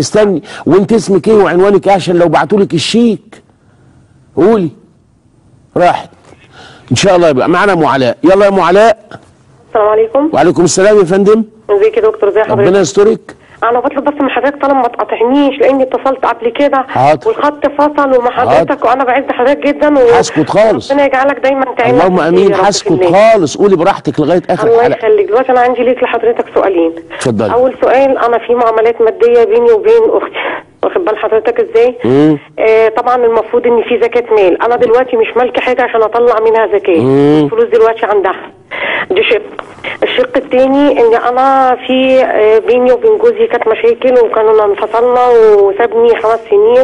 استني وانت اسمك ايه وعنوانك ايه عشان لو بعتولك الشيك قولي راحت ان شاء الله يبقى معانا ام علاء يلا يا ام علاء السلام عليكم وعليكم السلام يا فندم ازيك يا دكتور ازي ربنا حضرتك يسترك انا بطلب بس من حضرتك طالما ما تقاطعنيش لاني اتصلت قبل كده حاضر. والخط فصل ومع حضرتك وانا بعز حضرتك جدا و... هسكت خالص. ربنا يجعلك دايما تعين اللهم امين هسكت خالص قولي براحتك لغايه اخر الله الحلقه يخليك دلوقتي انا عندي ليك لحضرتك سؤالين اتفضلي. اول سؤال انا في معاملات ماديه بيني وبين اختي واخد بال حضرتك ازاي؟ مم. آه طبعا المفروض ان في زكاه مال انا دلوقتي مش مالكه حاجه عشان اطلع منها زكاه مم. الفلوس دلوقتي عندها دي شق الشق التاني ان انا في آه، بيني وبين جوزي كانت مشاكل وكانوا انفصلنا وسابني خمس سنين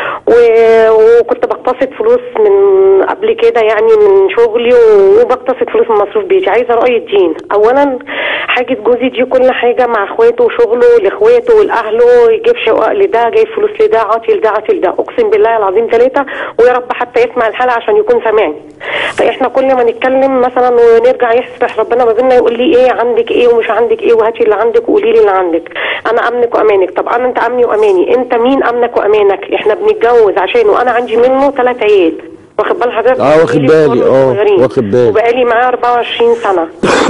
و- وكنت بقتصد فلوس من قبل كده يعني من شغلي وبقتصد فلوس من مصروف بيتي عايزه راي الدين اولا حاجه جوزي دي كل حاجه مع اخواته وشغله لاخواته ولاهله يجيب شقق لده جايب فلوس لده عاطي لده عاطي لده اقسم بالله العظيم ثلاثه ويا رب حتى يسمع الحلقه عشان يكون سامعني فاحنا كل ما نتكلم مثلا ونرجع يسرح ربنا ما بيننا يقول لي ايه عندك ايه ومش عندك ايه وهاتي اللي عندك وقولي لي اللي عندك انا امنك وامانك طب انا انت امني واماني انت مين امنك وامانك احنا بنتجوز عشان وانا عندي منه ثلاث عيال واخد بال حضرتك اه، واخد بيقولي بالي، كلهم اه، صغيرين. واخد بالي. وبقالي معاه 24 سنه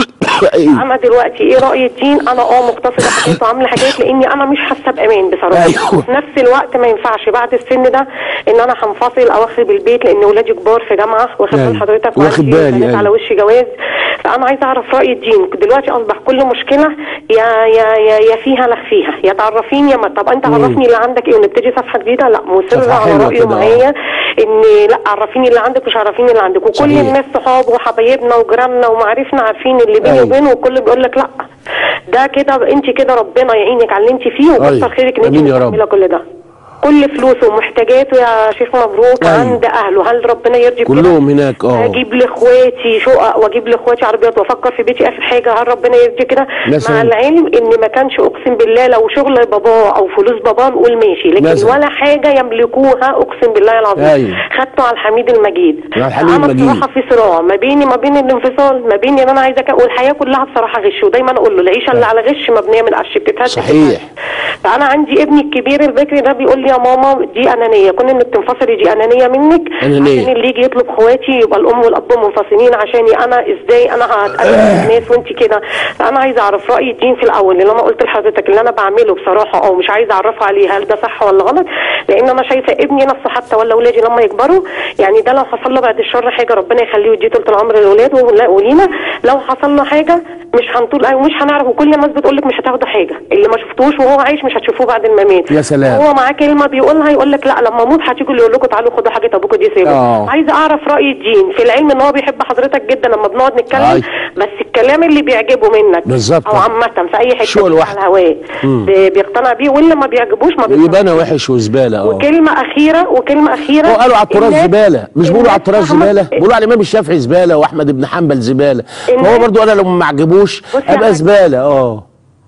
ايوه انا دلوقتي ايه راي الدين انا اه مقتصده حاجات وعامله حاجات لاني انا مش حاسه بامان بصراحه أيوة. وفي نفس الوقت ما ينفعش بعد السن ده ان انا هنفصل او اخرب البيت لان ولادي كبار في جامعه واخد أيوة. بال حضرتك واخد وعندي بالي، بنات أيوة. على وش جواز فانا عايزه اعرف راي الدين دلوقتي اصبح كل مشكله يا يا يا, يا فيها لا فيها يا تعرفيني يا ما طب انت عرفني اللي عندك ايه ونبتدي صفحه جديده لا مصره صفحة على حلوة رايه كده، اه. معايا ان لا عرفيني اللي عندك مش عرفيني اللي عندك وكل صحيح. الناس صحاب وحبايبنا وجيراننا ومعارفنا عارفين اللي بيني أيوة. وبينه وكل بيقول لك لا ده كده انت كده ربنا يعينك على اللي انت فيه أيوة. وكتر خيرك ان انت آمين يا رب. مكمله كل ده كل فلوسه ومحتاجاته يا شيخ مبروك أيوة. عند اهله هل ربنا يرضي بكده؟ كلهم هناك اه اجيب لاخواتي شقق واجيب لاخواتي عربيات وافكر في بيتي اخر حاجه هل ربنا يرضي كده مثلا. مع العلم ان ما كانش اقسم بالله لو شغل باباه او فلوس باباه نقول ماشي لكن مثلا. ولا حاجه يملكوها اقسم بالله العظيم أيوة. خدته على الحميد المجيد على الحميد انا المجيد. بصراحه في صراع ما بيني ما بين الانفصال ما بين ان انا عايزه أك- والحياه كلها بصراحه غش ودايما اقول له العيشه اللي على غش مبنيه من القش بتتهد صحيح. فانا عندي ابني الكبير البكري ده بيقول لي يا ماما دي انانيه كون انك تنفصلي دي انانيه منك أنانية. عشان اللي يجي يطلب اخواتي يبقى الام والاب منفصلين عشاني انا ازاي انا هتقلب الناس وانت كده فانا عايزه اعرف راي الدين في الاول لان انا قلت لحضرتك اللي انا بعمله بصراحه او مش عايزه اعرفه عليه هل ده صح ولا غلط لان انا شايفه ابني نفسه حتى ولا اولادي لما يكبروا يعني ده لو حصل له بعد الشر حاجه ربنا يخليه ويديه طول العمر للاولاد ولا- ولينا لو حصل له حاجه مش هنطول ومش هنعرف وكل الناس بتقول لك مش هتاخدوا حاجه اللي ما شفتوش وهو عايش مش هتشوفوه بعد ما مات يا سلام. هو معاه كلمه بيقولها يقول لك لا لما اموت هتيجوا اللي يقول لكم تعالوا خدوا حاجه ابوكم دي سيبوا آه. عايزه اعرف راي الدين في العلم ان هو بيحب حضرتك جدا لما بنقعد نتكلم أي. بس الكلام اللي بيعجبه منك بالظبط. او عامه في اي حته شو على الواحد. الهواء بي- بيقتنع بيه واللي ما بيعجبوش ما بيقتنعش يبقى انا وحش وزباله اه وكلمه اخيره وكلمه اخيره هو قالوا على التراث الناس- زباله مش بيقولوا على الناس التراث فاهمة- زباله بيقولوا على الامام الشافعي زباله واحمد بن حنبل زباله فهو الناس- برضو انا لو ما عجبوش بص يا ابقى حاج. زباله اه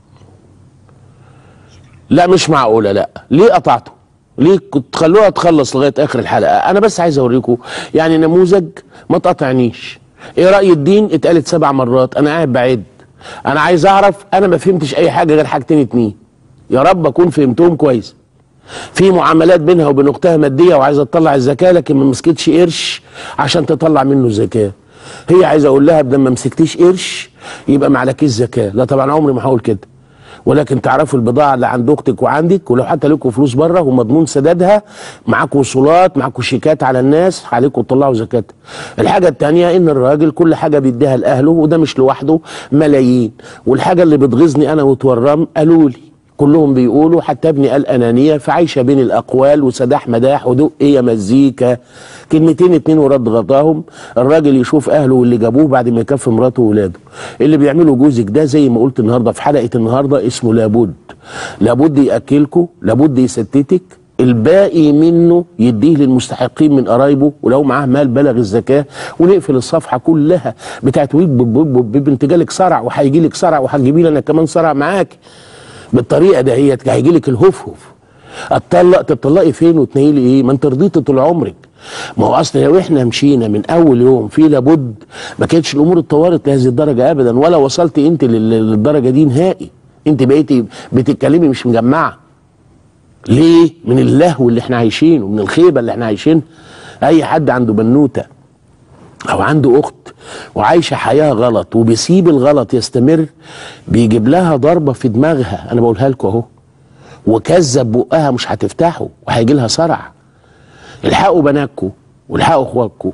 لا مش معقوله لا ليه قطعته ليه كنت خلوها تخلص لغايه اخر الحلقه انا بس عايز اوريكم يعني نموذج ما تقطعنيش ايه راي الدين اتقالت سبع مرات انا قاعد بعد انا عايز اعرف انا ما فهمتش اي حاجه غير حاجتين اتنين يا رب اكون فهمتهم كويس في معاملات بينها وبين اختها ماديه وعايزه تطلع الزكاه لكن ما مسكتش قرش عشان تطلع منه زكاه هي عايزه اقول لها بدل ما مسكتيش قرش يبقى ما عليكيش زكاه لا طبعا عمري ما هقول كده ولكن تعرفوا البضاعه اللي عند اختك وعندك ولو حتى لكم فلوس بره ومضمون سدادها معاكم وصولات معاكم شيكات على الناس عليكم تطلعوا زكاه الحاجه الثانيه ان الراجل كل حاجه بيديها لاهله وده مش لوحده ملايين والحاجه اللي بتغيظني انا وتورم قالوا لي كلهم بيقولوا حتى ابني قال انانيه فعايشه بين الاقوال وسداح مداح ودق يا مزيكا كلمتين اتنين ورد غطاهم الراجل يشوف اهله واللي جابوه بعد ما يكفي مراته واولاده اللي بيعمله جوزك ده زي ما قلت النهارده في حلقه النهارده اسمه لابد لابد ياكلكوا لابد يستتك الباقي منه يديه للمستحقين من قرايبه ولو معاه مال بلغ الزكاه ونقفل الصفحه كلها بتاعت ويب بب بب بب انت جالك صرع وهيجي لك صرع وهتجيبي لي انا كمان صرع معاك بالطريقه دهيت هيجي لك الهفهف اتطلق تطلقي فين وتنيلي ايه ما انت رضيتي طول عمرك ما هو اصل لو احنا مشينا من اول يوم في لابد ما كانتش الامور اتطورت لهذه الدرجه ابدا ولا وصلتي انت لل- للدرجه دي نهائي انت بقيتي بتتكلمي مش مجمعه ليه من اللهو اللي احنا عايشينه ومن الخيبه اللي احنا عايشينها اي حد عنده بنوته او عنده اخت وعايشه حياه غلط وبيسيب الغلط يستمر بيجيب لها ضربه في دماغها انا بقولها لكم اهو وكذب بقها مش هتفتحه وهيجي لها صرع الحقوا بناتكم والحقوا اخواتكم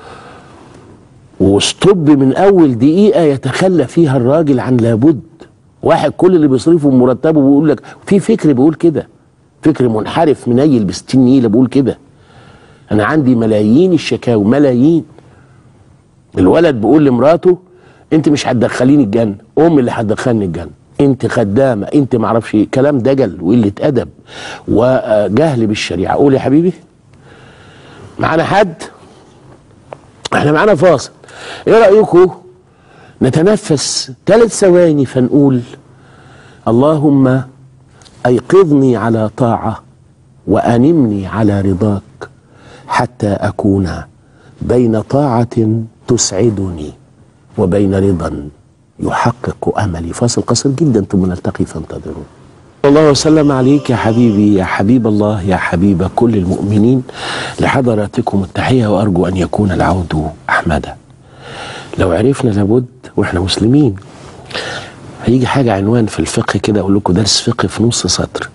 واستب من اول دقيقه يتخلى فيها الراجل عن لابد واحد كل اللي بيصرفه من مرتبه بيقول لك في فكر بيقول كده فكر منحرف منيل ب 60 نيله بيقول كده انا عندي ملايين الشكاوي ملايين الولد بيقول لمراته انت مش هتدخليني الجنه ام اللي هتدخلني الجنه انت خدامه انت معرفش ايه كلام دجل وقله ادب وجهل بالشريعه قول يا حبيبي معانا حد احنا معانا فاصل ايه رايكم نتنفس ثلاث ثواني فنقول اللهم ايقظني على طاعه وانمني على رضاك حتى اكون بين طاعه تسعدني وبين رضا يحقق املي فاصل قصير جدا ثم نلتقي فانتظروا الله وسلم عليك يا حبيبي يا حبيب الله يا حبيب كل المؤمنين لحضراتكم التحية وأرجو أن يكون العود أحمدا لو عرفنا لابد وإحنا مسلمين هيجي حاجة عنوان في الفقه كده أقول لكم درس فقه في نص سطر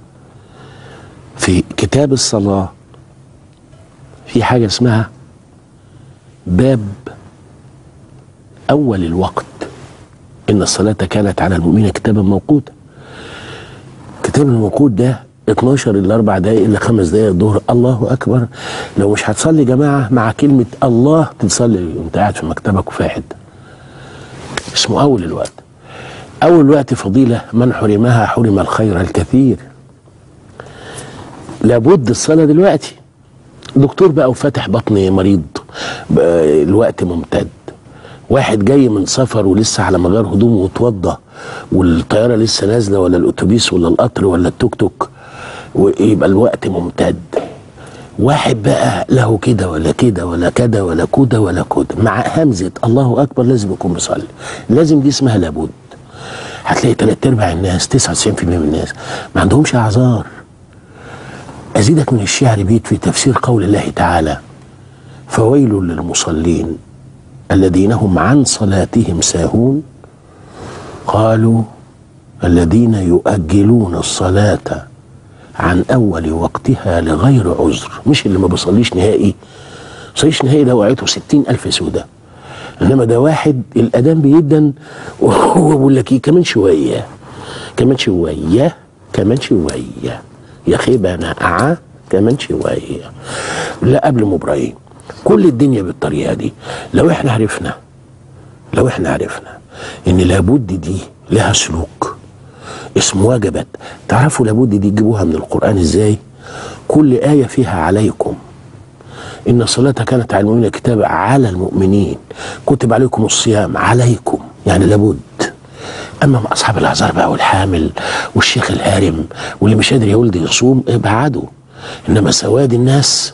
في كتاب الصلاة في حاجة اسمها باب أول الوقت إن الصلاة كانت على المؤمنين كتابا موقوتا كتاب الموقوت ده 12 الا 4 دقائق الا 5 دقائق الظهر الله اكبر لو مش هتصلي جماعه مع كلمه الله تصلي وانت قاعد في مكتبك وفي حته اسمه اول الوقت اول وقت فضيله من حرمها حرم الخير الكثير لابد الصلاه دلوقتي دكتور بقى وفاتح بطن مريض بقى الوقت ممتد واحد جاي من سفر ولسه على مغار هدومه واتوضى والطياره لسه نازله ولا الاتوبيس ولا القطر ولا التوك توك ويبقى الوقت ممتد واحد بقى له كده ولا كده ولا كده ولا كده ولا كده مع همزه الله اكبر لازم يكون مصلي لازم دي اسمها لابد هتلاقي تلات ارباع الناس 99% من الناس ما عندهمش اعذار ازيدك من الشعر بيت في تفسير قول الله تعالى فويل للمصلين الذين هم عن صلاتهم ساهون قالوا الذين يؤجلون الصلاة عن أول وقتها لغير عذر مش اللي ما بيصليش نهائي بيصليش نهائي لو وقعته ستين ألف سودة إنما ده واحد الأذان بيدن وهو بيقول لك إيه كمان شوية كمان شوية كمان شوية يا خيبة ناقعة كمان شوية لا قبل مبراهيم كل الدنيا بالطريقة دي لو احنا عرفنا لو احنا عرفنا ان لابد دي لها سلوك اسمه وجبت تعرفوا لابد دي تجيبوها من القرآن ازاي كل آية فيها عليكم إن الصلاة كانت على المؤمنين كتاب على المؤمنين كتب عليكم الصيام عليكم يعني لابد أما مع أصحاب الأعذار بقى والحامل والشيخ الهارم واللي مش قادر يولد يصوم ابعدوا إنما سواد الناس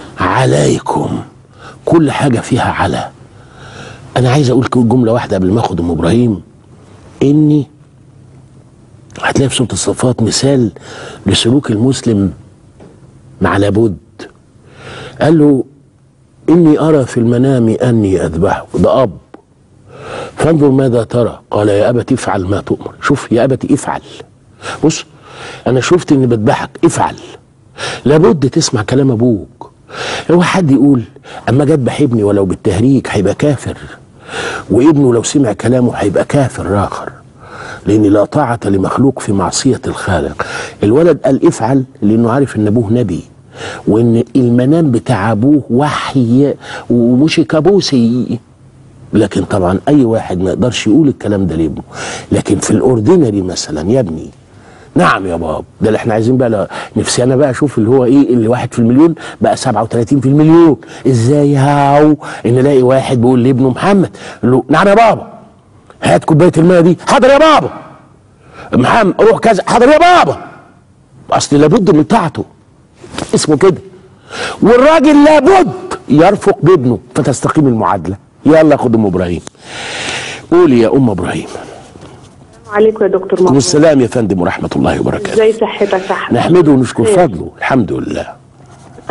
عليكم كل حاجة فيها على أنا عايز أقول جملة واحدة قبل ما أخد أم إبراهيم إني هتلاقي في سورة الصفات مثال لسلوك المسلم مع لابد قال له إني أرى في المنام أني أذبحه ده أب فانظر ماذا ترى قال يا أبت افعل ما تؤمر شوف يا أبت افعل بص أنا شفت إني بذبحك افعل لابد تسمع كلام أبوك هو حد يقول اما جت بحبني ولو بالتهريج هيبقى كافر وابنه لو سمع كلامه هيبقى كافر اخر لان لا طاعه لمخلوق في معصيه الخالق الولد قال افعل لانه عارف ان ابوه نبي وان المنام بتاع ابوه وحي ومش كابوسي لكن طبعا اي واحد ما يقدرش يقول الكلام ده لابنه لكن في الاوردينري مثلا يا ابني نعم يا باب ده اللي احنا عايزين بقى نفسي انا بقى اشوف اللي هو ايه اللي واحد في المليون بقى 37 في المليون ازاي هاو ان الاقي واحد بيقول لابنه محمد يقول له نعم يا بابا هات كوبايه الماء دي حاضر يا بابا محمد روح كذا حاضر يا بابا اصل لابد من طاعته اسمه كده والراجل لابد يرفق بابنه فتستقيم المعادله يلا خد ام ابراهيم قولي يا ام ابراهيم عليكم يا دكتور عليكم محمود السلام يا فندم ورحمه الله وبركاته ازي صحتك يا حبيبي نحمده ونشكر خير. فضله الحمد لله